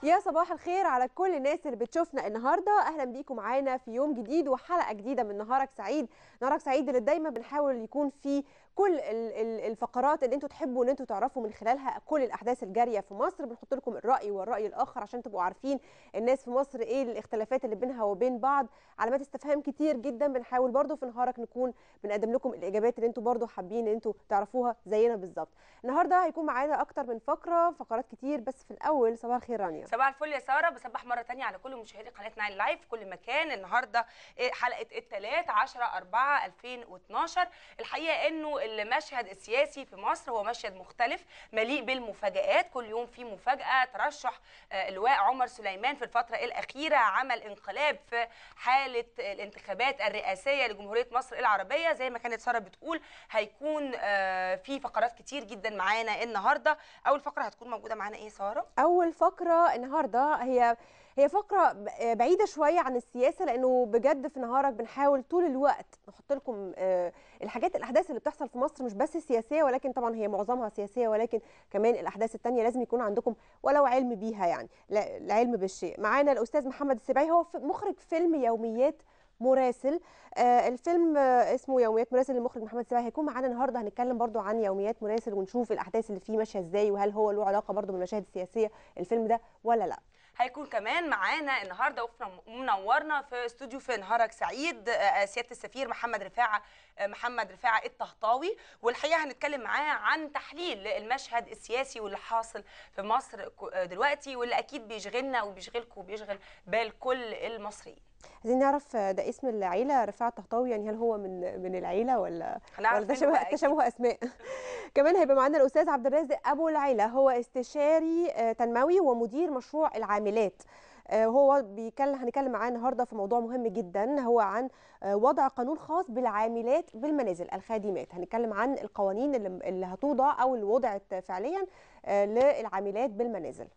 يا صباح الخير على كل الناس اللي بتشوفنا النهارده اهلا بيكم معانا في يوم جديد وحلقه جديده من نهارك سعيد نهارك سعيد اللي دايما بنحاول يكون فيه كل ال- ال- الفقرات اللي انتوا تحبوا ان انتوا تعرفوا من خلالها كل الاحداث الجاريه في مصر بنحط لكم الراي والراي الاخر عشان تبقوا عارفين الناس في مصر ايه الاختلافات اللي بينها وبين بعض علامات استفهام كتير جدا بنحاول برضو في نهارك نكون بنقدم لكم الاجابات اللي انتوا برضو حابين ان انتوا تعرفوها زينا بالظبط النهارده هيكون معانا اكتر من فقره فقرات كتير بس في الاول صباح الخير رانيا صباح الفل يا ساره بصبح مره تانية على كل مشاهدي قناه نايل لايف في كل مكان النهارده إيه حلقه الثلاث 10 4 2012 الحقيقه انه المشهد السياسي في مصر هو مشهد مختلف مليء بالمفاجآت كل يوم في مفاجاه ترشح آه، اللواء عمر سليمان في الفتره الاخيره عمل انقلاب في حاله الانتخابات الرئاسيه لجمهوريه مصر العربيه زي ما كانت ساره بتقول هيكون آه، في فقرات كتير جدا معانا النهارده اول فقره هتكون موجوده معانا ايه ساره اول فقره النهارده هي هي فقره ب- بعيده شويه عن السياسه لانه بجد في نهارك بنحاول طول الوقت نحط لكم آه، الحاجات الاحداث اللي بتحصل في مصر مش بس السياسيه ولكن طبعا هي معظمها سياسيه ولكن كمان الاحداث التانية لازم يكون عندكم ولو علم بيها يعني لا- العلم بالشيء معانا الاستاذ محمد السباعي هو ف- مخرج فيلم يوميات مراسل آه الفيلم آه اسمه يوميات مراسل للمخرج محمد السباعي هيكون معانا النهارده هنتكلم برضو عن يوميات مراسل ونشوف الاحداث اللي فيه ماشيه ازاي وهل هو له علاقه برضو بالمشاهد السياسيه الفيلم ده ولا لا هيكون كمان معانا النهارده وفنا- منورنا في استوديو في نهارك سعيد آه، سياده السفير محمد رفاعه آه، محمد رفاعه الطهطاوي والحقيقه هنتكلم معاه عن تحليل المشهد السياسي واللي حاصل في مصر ك- آه، دلوقتي واللي اكيد بيشغلنا وبيشغلكم وبيشغل بال كل المصريين عايزين نعرف آه، ده اسم العيله رفاعة الطهطاوي يعني هل هو من من العيله ولا هنعرف ولا منه تشابه بقى أكيد. تشابه اسماء كمان هيبقى معانا الاستاذ عبد الرازق ابو العيله هو استشاري آه، تنموي ومدير مشروع العاملات آه، هو بيكلم هنتكلم معاه النهارده في موضوع مهم جدا هو عن آه، وضع قانون خاص بالعاملات بالمنازل الخادمات هنتكلم عن القوانين اللي اللي هتوضع او اللي وضعت فعليا آه، للعاملات بالمنازل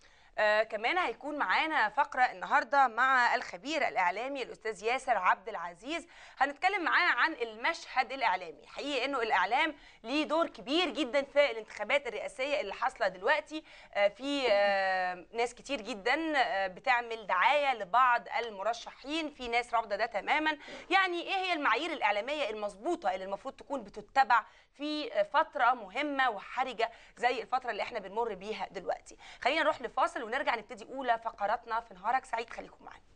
آه كمان هيكون معانا فقرة النهاردة مع الخبير الإعلامي الأستاذ ياسر عبد العزيز هنتكلم معاه عن المشهد الإعلامي حقيقي إنه الإعلام ليه دور كبير جدا في الانتخابات الرئاسية اللي حاصلة دلوقتي آه في آه ناس كتير جدا آه بتعمل دعاية لبعض المرشحين في ناس رافضة ده تماما يعني إيه هي المعايير الإعلامية المظبوطة اللي المفروض تكون بتتبع في فترة مهمة وحرجة زي الفترة اللي احنا بنمر بيها دلوقتي خلينا نروح لفاصل ونرجع نبتدي أولى فقراتنا في نهارك سعيد خليكم معانا